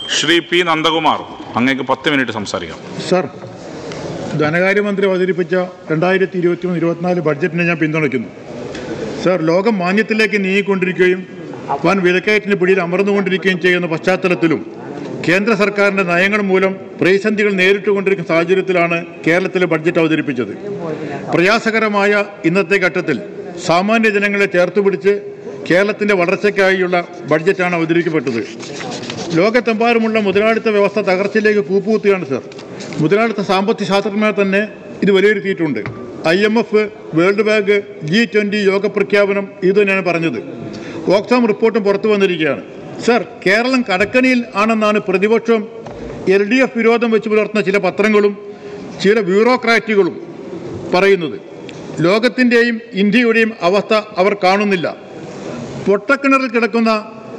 Shri P Nandakumar അങ്ങേക്ക് പത്ത് minute സംസാരിക്കാം സർ ധനകാര്യമന്ത്രി അവതരിപ്പിച്ച രണ്ടായിരത്തി ഇരുപത്തി മൂന്ന് ഇരുപത്തിനാല് ബഡ്ജറ്റിനെ ഞാൻ പിന്തുണയ്ക്കുന്നു സർ ലോകം മാന്യത്തിലേക്ക് നീങ്ങിക്കൊണ്ടിരിക്കുകയും വൻ വിലക്കയറ്റിന് പിടിയിൽ അമർന്നുകൊണ്ടിരിക്കുകയും ചെയ്യുന്ന പശ്ചാത്തലത്തിലും കേന്ദ്ര സർക്കാരിൻ്റെ നയങ്ങൾ മൂലം പ്രതിസന്ധികൾ നേരിട്ടുകൊണ്ടിരിക്കുന്ന സാഹചര്യത്തിലാണ് കേരളത്തിലെ ബഡ്ജറ്റ് അവതരിപ്പിച്ചത് പ്രയാസകരമായ ഇന്നത്തെ ഘട്ടത്തിൽ സാമാന്യ ജനങ്ങളെ ചേർത്തുപിടിച്ച് കേരളത്തിൻ്റെ വളർച്ചയ്ക്കായുള്ള ബഡ്ജറ്റാണ് അവതരിപ്പിക്കപ്പെട്ടത് ലോകത്തെമ്പാടുമുള്ള മുതലാളിത്ത വ്യവസ്ഥ തകർച്ചയിലേക്ക് കൂപ്പുകുത്തുകയാണ് സർ മുതലാളിത്ത സാമ്പത്തിക ശാസ്ത്രജ്ഞന്മാർ തന്നെ ഇത് വിലയിരുത്തിയിട്ടുണ്ട് I M F world bank G twenty യോഗ പ്രഖ്യാപനം ഇത് തന്നെയാണ് പറഞ്ഞത് ഓക്സാം റിപ്പോർട്ടും പുറത്തു വന്നിരിക്കുകയാണ് സർ കേരളം കടക്കണിയിൽ ആണെന്നാണ് പ്രതിപക്ഷം എൽ ഡി എഫ് വിരോധം വെച്ച് പുലർത്തുന്ന ചില പത്രങ്ങളും ചില ബ്യൂറോക്രാറ്റുകളും പറയുന്നത് ലോകത്തിൻ്റെയും ഇന്ത്യയുടെയും അവസ്ഥ അവർ കാണുന്നില്ല പൊട്ടക്കിണറിൽ കിടക്കുന്ന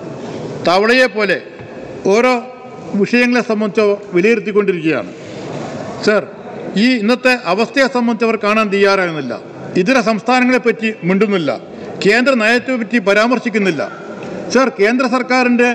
തവളയെ പോലെ ഓരോ വിഷയങ്ങളെ സംബന്ധിച്ച് വിലയിരുത്തിക്കൊണ്ടിരിക്കുകയാണ് സർ ഈ ഇന്നത്തെ അവസ്ഥയെ സംബന്ധിച്ച് അവർ കാണാൻ തയ്യാറാകുന്നില്ല ഇതര സംസ്ഥാനങ്ങളെ പറ്റി മിണ്ടുന്നില്ല കേന്ദ്ര നയത്തെ പറ്റി പരാമർശിക്കുന്നില്ല സർ കേന്ദ്ര സർക്കാരിൻ്റെ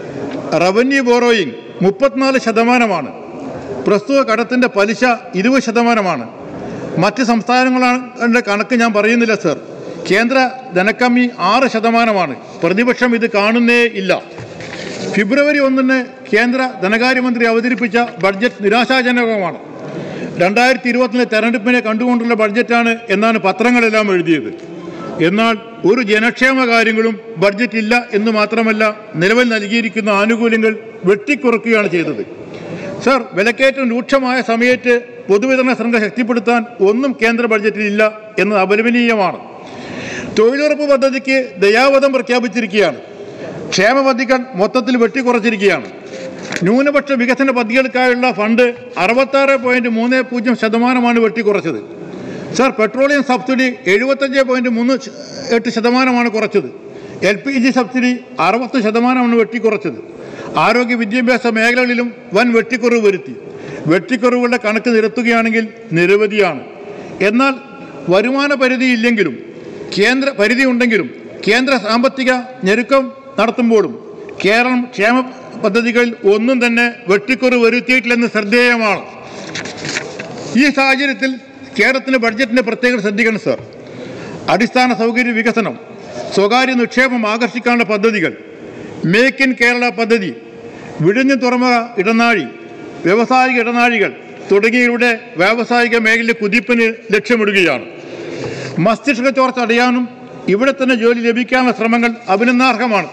റവന്യൂ ബോറോയിങ് മുപ്പത്തിനാല് ശതമാനമാണ് പ്രസ്തുത കടത്തിൻ്റെ പലിശ ഇരുപത് ശതമാനമാണ് മറ്റ് സംസ്ഥാനങ്ങളുടെ കണക്ക് ഞാൻ പറയുന്നില്ല സർ കേന്ദ്ര ധനക്കമ്മി ആറ് ശതമാനമാണ് പ്രതിപക്ഷം ഇത് കാണുന്നേ ഇല്ല ഫെബ്രുവരി ഒന്നിന് കേന്ദ്ര ധനകാര്യമന്ത്രി അവതരിപ്പിച്ച ബഡ്ജറ്റ് നിരാശാജനകമാണ് രണ്ടായിരത്തി ഇരുപത്തിലെ തെരഞ്ഞെടുപ്പിനെ കണ്ടുകൊണ്ടുള്ള ബഡ്ജറ്റാണ് എന്നാണ് പത്രങ്ങളെല്ലാം എഴുതിയത് എന്നാൽ ഒരു ജനക്ഷേമ കാര്യങ്ങളും ബഡ്ജറ്റ് ഇല്ല എന്ന് മാത്രമല്ല നിലവിൽ നൽകിയിരിക്കുന്ന ആനുകൂല്യങ്ങൾ വെട്ടിക്കുറയ്ക്കുകയാണ് ചെയ്തത് സർ വിലക്കയറ്റം രൂക്ഷമായ സമയത്ത് പൊതുവിതരണ ശൃംഖല ശക്തിപ്പെടുത്താൻ ഒന്നും കേന്ദ്ര ബഡ്ജറ്റിൽ ഇല്ല എന്നത് അപലപനീയമാണ് തൊഴിലുറപ്പ് പദ്ധതിക്ക് ദയാവധം പ്രഖ്യാപിച്ചിരിക്കുകയാണ് ക്ഷേമ പദ്ധതികൾ മൊത്തത്തിൽ വെട്ടിക്കുറച്ചിരിക്കുകയാണ് ന്യൂനപക്ഷ വികസന പദ്ധതികൾക്കായുള്ള ഫണ്ട് അറുപത്താറ് പോയിന്റ് മൂന്ന് പൂജ്യം ശതമാനമാണ് വെട്ടിക്കുറച്ചത് സർ പെട്രോളിയം സബ്സിഡി എഴുപത്തഞ്ച് പോയിന്റ് മൂന്ന് ശ- എട്ട് ശതമാനമാണ് കുറച്ചത് എൽ പി ജി സബ്സിഡി അറുപത് ശതമാനമാണ് വെട്ടിക്കുറച്ചത് ആരോഗ്യ വിദ്യാഭ്യാസ മേഖലകളിലും വൻ വെട്ടിക്കുറവ് വരുത്തി വെട്ടിക്കുറവുകളുടെ കണക്ക് നിരത്തുകയാണെങ്കിൽ നിരവധിയാണ് എന്നാൽ വരുമാന പരിധി ഇല്ലെങ്കിലും കേന്ദ്ര പരിധി ഉണ്ടെങ്കിലും കേന്ദ്ര സാമ്പത്തിക ഞെരുക്കം നടത്തുമ്പോഴും കേരളം ക്ഷേമ പദ്ധതികളിൽ ഒന്നും തന്നെ വെട്ടിക്കുറവ് വരുത്തിയിട്ടില്ലെന്ന് ശ്രദ്ധേയമാണ് ഈ സാഹചര്യത്തിൽ കേരളത്തിൻ്റെ ബഡ്ജറ്റിൻ്റെ പ്രത്യേകത ശ്രദ്ധിക്കണം സർ അടിസ്ഥാന സൗകര്യ വികസനം സ്വകാര്യ നിക്ഷേപം ആകർഷിക്കാനുള്ള പദ്ധതികൾ മേക്ക് ഇൻ കേരള പദ്ധതി വിഴിഞ്ഞ് തുറമുഖ ഇടനാഴി വ്യവസായിക ഇടനാഴികൾ തുടങ്ങിയവയുടെ വ്യാവസായിക മേഖലയിലെ കുതിപ്പിന് ലക്ഷ്യമിടുകയാണ് മസ്തിഷ്ക ചോർച്ച തടയാനും ഇവിടെ തന്നെ ജോലി ലഭിക്കാനുള്ള ശ്രമങ്ങൾ അഭിനന്ദനാർഹമാണ്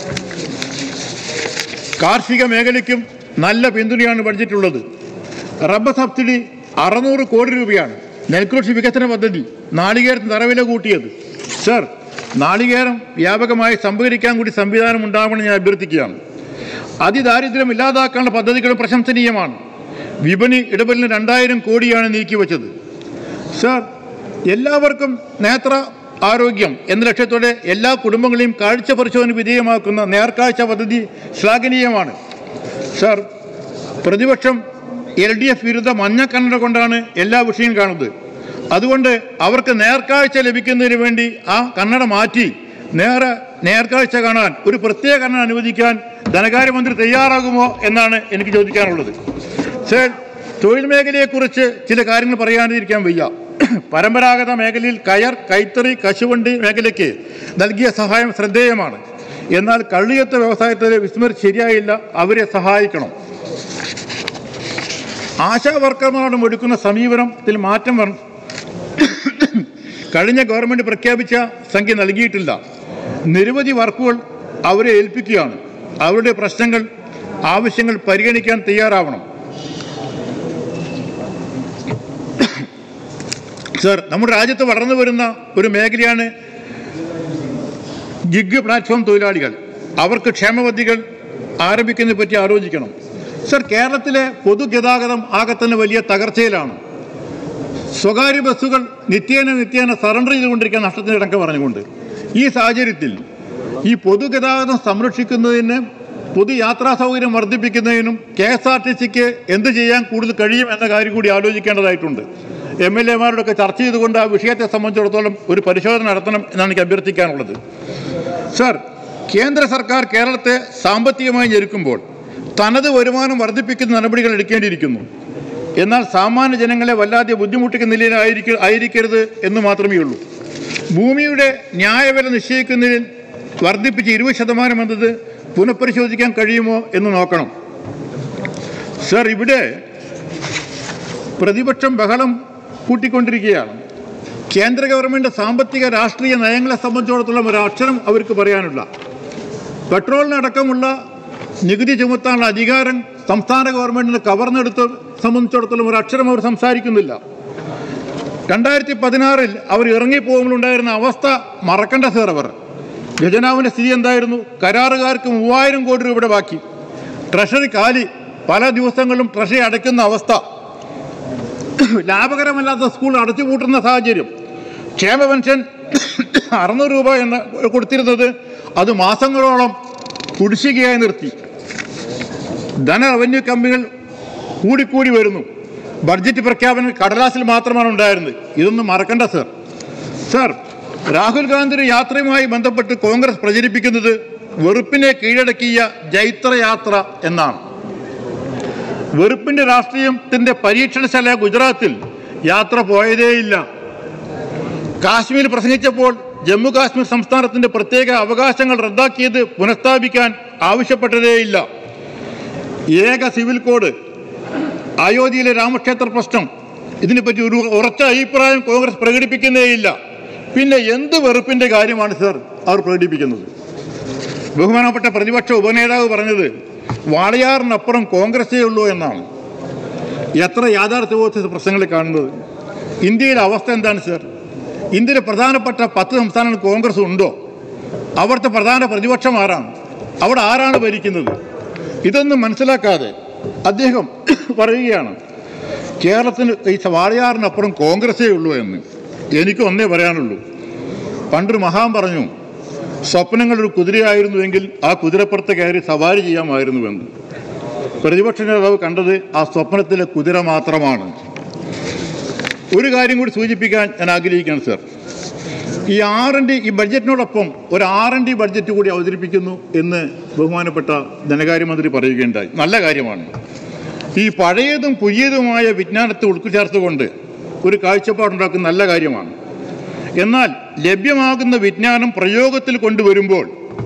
കാർഷിക മേഖലയ്ക്കും നല്ല പിന്തുണയാണ് ബഡ്ജറ്റുള്ളത് റബ്ബർ സബ്സിഡി അറുന്നൂറ് കോടി രൂപയാണ് നെൽകൃഷി വികസന പദ്ധതി നാളികേരത്തിന് തറവില കൂട്ടിയത് സർ നാളികേരം വ്യാപകമായി സംഭരിക്കാൻ കൂടി സംവിധാനം ഉണ്ടാവണമെന്ന് ഞാൻ അഭ്യർത്ഥിക്കുകയാണ് അതിദാരിദ്ര്യം ഇല്ലാതാക്കാനുള്ള പദ്ധതികളും പ്രശംസനീയമാണ് വിപണി ഇടപെടലിന് രണ്ടായിരം കോടിയാണ് നീക്കിവെച്ചത് സർ എല്ലാവർക്കും നേത്ര ആരോഗ്യം എന്ന ലക്ഷ്യത്തോടെ എല്ലാ കുടുംബങ്ങളെയും കാഴ്ച പരിശോധന വിധേയമാക്കുന്ന നേർക്കാഴ്ച പദ്ധതി ശ്ലാഘനീയമാണ് സർ പ്രതിപക്ഷം എൽ ഡി എഫ് വിരുദ്ധ മഞ്ഞക്കണ്ണട കൊണ്ടാണ് എല്ലാ വിഷയവും കാണുന്നത് അതുകൊണ്ട് അവർക്ക് നേർക്കാഴ്ച ലഭിക്കുന്നതിന് വേണ്ടി ആ കണ്ണട മാറ്റി നേരെ നേർക്കാഴ്ച കാണാൻ ഒരു പ്രത്യേക കണ്ണട അനുവദിക്കാൻ ധനകാര്യമന്ത്രി തയ്യാറാകുമോ എന്നാണ് എനിക്ക് ചോദിക്കാനുള്ളത് സർ തൊഴിൽ മേഖലയെക്കുറിച്ച് ചില കാര്യങ്ങൾ പറയാതിരിക്കാൻ വയ്യ പരമ്പരാഗത മേഖലയിൽ കയർ കൈത്തറി കശുവണ്ടി മേഖലയ്ക്ക് നൽകിയ സഹായം ശ്രദ്ധേയമാണ് എന്നാൽ കള്ളിയത്ത വ്യവസായത്തിലെ വിസ്മരിച്ച് ശരിയായില്ല അവരെ സഹായിക്കണം ആശാ വർക്കർമാരോടും എടുക്കുന്ന സമീപനത്തിൽ മാറ്റം വരണം കഴിഞ്ഞ ഗവൺമെൻറ് പ്രഖ്യാപിച്ച സംഖ്യ നൽകിയിട്ടില്ല നിരവധി വർക്കുകൾ അവരെ ഏൽപ്പിക്കുകയാണ് അവരുടെ പ്രശ്നങ്ങൾ ആവശ്യങ്ങൾ പരിഗണിക്കാൻ തയ്യാറാവണം സർ നമ്മുടെ രാജ്യത്ത് വളർന്നു വരുന്ന ഒരു മേഖലയാണ് ഗിഗ് പ്ലാറ്റ്ഫോം തൊഴിലാളികൾ അവർക്ക് ക്ഷേമപദ്ധതികൾ ആരംഭിക്കുന്നതിനെ പറ്റി ആലോചിക്കണം സർ കേരളത്തിലെ പൊതുഗതാഗതം ആകെ തന്നെ വലിയ തകർച്ചയിലാണ് സ്വകാര്യ ബസ്സുകൾ നിത്യേന നിത്യേന സറണ്ടർ ചെയ്തുകൊണ്ടിരിക്കുന്ന നഷ്ടത്തിന് ഇടക്ക് പറഞ്ഞുകൊണ്ട് ഈ സാഹചര്യത്തിൽ ഈ പൊതുഗതാഗതം സംരക്ഷിക്കുന്നതിന് പൊതുയാത്രാ സൗകര്യം വർദ്ധിപ്പിക്കുന്നതിനും കെ എസ് ആർ ടി സിക്ക് എന്ത് ചെയ്യാൻ കൂടുതൽ കഴിയും എന്ന കാര്യം കൂടി ആലോചിക്കേണ്ടതായിട്ടുണ്ട് എം എൽ എമാരോടൊക്കെ ചർച്ച ചെയ്തുകൊണ്ട് ആ വിഷയത്തെ സംബന്ധിച്ചിടത്തോളം ഒരു പരിശോധന നടത്തണം എന്നാണ് എനിക്ക് അഭ്യർത്ഥിക്കാനുള്ളത് സർ കേന്ദ്ര സർക്കാർ കേരളത്തെ സാമ്പത്തികമായി ഞെരുക്കുമ്പോൾ തനത് വരുമാനം വർദ്ധിപ്പിക്കുന്ന നടപടികൾ എടുക്കേണ്ടിയിരിക്കുന്നു എന്നാൽ സാമാന്യ ജനങ്ങളെ വല്ലാതെ ബുദ്ധിമുട്ടിക്കുന്ന നിലയിലായിരിക്ക ആയിരിക്കരുത് എന്ന് മാത്രമേ ഉള്ളൂ ഭൂമിയുടെ ന്യായവില നിശ്ചയിക്കുന്നതിൽ വർദ്ധിപ്പിച്ച് ഇരുപത് ശതമാനം എന്നത് പുനഃപരിശോധിക്കാൻ കഴിയുമോ എന്ന് നോക്കണം സർ ഇവിടെ പ്രതിപക്ഷം ബഹളം കൂട്ടിക്കൊണ്ടിരിക്കുകയാണ് കേന്ദ്ര ഗവൺമെൻറ് സാമ്പത്തിക രാഷ്ട്രീയ നയങ്ങളെ സംബന്ധിച്ചിടത്തോളം ഒരു അക്ഷരം അവർക്ക് പറയാനില്ല പെട്രോളിനടക്കമുള്ള നികുതി ചുമത്താനുള്ള അധികാരം സംസ്ഥാന ഗവൺമെൻറ്റിന് കവർന്നെടുത്ത് സംബന്ധിച്ചിടത്തോളം ഒരു അക്ഷരം അവർ സംസാരിക്കുന്നില്ല രണ്ടായിരത്തി പതിനാറിൽ അവർ ഇറങ്ങിപ്പോകുമ്പോഴുണ്ടായിരുന്ന അവസ്ഥ മറക്കണ്ട സർ അവർ ഖജനാവിൻ്റെ സ്ഥിതി എന്തായിരുന്നു കരാറുകാർക്ക് മൂവായിരം കോടി രൂപയുടെ ബാക്കി ട്രഷറി കാലി പല ദിവസങ്ങളും ട്രഷറി അടയ്ക്കുന്ന അവസ്ഥ ലാഭകരമല്ലാത്ത സ്കൂൾ അടച്ചുപൂട്ടുന്ന സാഹചര്യം ക്ഷേമ പെൻഷൻ അറുന്നൂറ് രൂപ എന്ന് കൊടുത്തിരുന്നത് അത് മാസങ്ങളോളം കുടിശ്ശികയായി നിർത്തി ധന റവന്യൂ കമ്പികൾ കൂടിക്കൂടി വരുന്നു ബഡ്ജറ്റ് പ്രഖ്യാപനം കടലാസിൽ മാത്രമാണ് ഉണ്ടായിരുന്നത് ഇതൊന്നും മറക്കണ്ട സർ സർ രാഹുൽ ഗാന്ധിയുടെ യാത്രയുമായി ബന്ധപ്പെട്ട് കോൺഗ്രസ് പ്രചരിപ്പിക്കുന്നത് വെറുപ്പിനെ കീഴടക്കിയ ജൈത്രയാത്ര എന്നാണ് വെറുപ്പിന്റെ രാഷ്ട്രീയത്തിന്റെ പരീക്ഷണശാല ഗുജറാത്തിൽ യാത്ര പോയതേയില്ല കാശ്മീർ പ്രസംഗിച്ചപ്പോൾ ജമ്മു കാശ്മീർ സംസ്ഥാനത്തിന്റെ പ്രത്യേക അവകാശങ്ങൾ റദ്ദാക്കിയത് പുനഃസ്ഥാപിക്കാൻ ആവശ്യപ്പെട്ടതേയില്ല ഏക സിവിൽ കോഡ് അയോധ്യയിലെ രാമക്ഷേത്ര പ്രശ്നം ഇതിനെപ്പറ്റി ഒരു ഉറച്ച അഭിപ്രായം കോൺഗ്രസ് പ്രകടിപ്പിക്കുന്നേയില്ല പിന്നെ എന്ത് വെറുപ്പിന്റെ കാര്യമാണ് സർ അവർ പ്രകടിപ്പിക്കുന്നത് ബഹുമാനപ്പെട്ട പ്രതിപക്ഷ ഉപനേതാവ് പറഞ്ഞത് വാളയാറിനപ്പുറം കോൺഗ്രസേ ഉള്ളൂ എന്നാണ് എത്ര യാഥാർത്ഥ്യബോധ പ്രശ്നങ്ങൾ കാണുന്നത് ഇന്ത്യയിലെ അവസ്ഥ എന്താണ് സർ ഇന്ത്യയിലെ പ്രധാനപ്പെട്ട പത്ത് സംസ്ഥാനങ്ങൾ കോൺഗ്രസ് ഉണ്ടോ അവിടുത്തെ പ്രധാന പ്രതിപക്ഷം ആരാണ് അവിടെ ആരാണ് ഭരിക്കുന്നത് ഇതൊന്നും മനസ്സിലാക്കാതെ അദ്ദേഹം പറയുകയാണ് കേരളത്തിന് ഈ വാളയാറിനപ്പുറം കോൺഗ്രസേ ഉള്ളൂ എന്ന് എനിക്ക് ഒന്നേ പറയാനുള്ളൂ പണ്ടൊരു മഹാൻ പറഞ്ഞു സ്വപ്നങ്ങൾ ഒരു കുതിരയായിരുന്നുവെങ്കിൽ ആ കുതിരപ്പുറത്ത് കയറി സവാരി ചെയ്യാമായിരുന്നുവെന്ന് പ്രതിപക്ഷ നേതാവ് കണ്ടത് ആ സ്വപ്നത്തിലെ കുതിര മാത്രമാണ് ഒരു കാര്യം കൂടി സൂചിപ്പിക്കാൻ ഞാൻ ആഗ്രഹിക്കുകയാണ് സർ ഈ ആർ എൻ ഡി ഈ ബഡ്ജറ്റിനോടൊപ്പം ഒരു ആർ എൻ ഡി ബഡ്ജറ്റ് കൂടി അവതരിപ്പിക്കുന്നു എന്ന് ബഹുമാനപ്പെട്ട ധനകാര്യമന്ത്രി പറയുകയുണ്ടായി നല്ല കാര്യമാണ് ഈ പഴയതും പുതിയതുമായ വിജ്ഞാനത്തെ ഉൾക്കുചേർത്തുകൊണ്ട് ഒരു കാഴ്ചപ്പാടുണ്ടാക്കുന്ന നല്ല കാര്യമാണ് എന്നാൽ ലഭ്യമാകുന്ന വിജ്ഞാനം പ്രയോഗത്തിൽ കൊണ്ടുവരുമ്പോൾ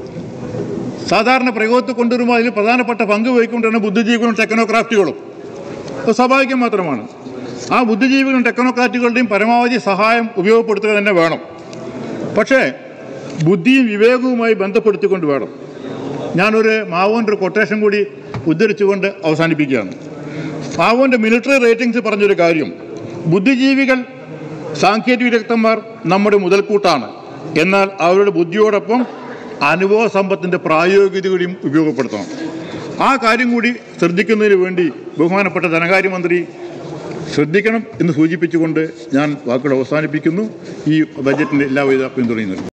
സാധാരണ പ്രയോഗത്തിൽ കൊണ്ടുവരുമ്പോൾ അതിൽ പ്രധാനപ്പെട്ട പങ്ക് വഹിക്കൊണ്ടാണ് ബുദ്ധിജീവികളും ടെക്നോക്രാഫ്റ്റുകളും അത് സ്വാഭാവികം മാത്രമാണ് ആ ബുദ്ധിജീവികളും ടെക്നോക്രാറ്റുകളുടെയും പരമാവധി സഹായം ഉപയോഗപ്പെടുത്തുക തന്നെ വേണം പക്ഷേ ബുദ്ധിയും വിവേകവുമായി ബന്ധപ്പെടുത്തിക്കൊണ്ട് വേണം ഞാനൊരു മാവോൻ്റെ ഒരു കൊട്ടേഷൻ കൂടി ഉദ്ധരിച്ചുകൊണ്ട് അവസാനിപ്പിക്കുകയാണ് മാവോൻ്റെ മിലിറ്ററി റേറ്റിംഗ്സ് പറഞ്ഞൊരു കാര്യം ബുദ്ധിജീവികൾ സാങ്കേതിക വിദഗ്ധന്മാർ നമ്മുടെ മുതൽക്കൂട്ടാണ് എന്നാൽ അവരുടെ ബുദ്ധിയോടൊപ്പം അനുഭവ സമ്പത്തിൻ്റെ പ്രായോഗികത കൂടിയും ഉപയോഗപ്പെടുത്തണം ആ കാര്യം കൂടി ശ്രദ്ധിക്കുന്നതിന് വേണ്ടി ബഹുമാനപ്പെട്ട ധനകാര്യമന്ത്രി ശ്രദ്ധിക്കണം എന്ന് സൂചിപ്പിച്ചുകൊണ്ട് ഞാൻ വാക്കുകൾ അവസാനിപ്പിക്കുന്നു ഈ ബജറ്റിൻ്റെ എല്ലാവിധ പിന്തുണയും നൽകും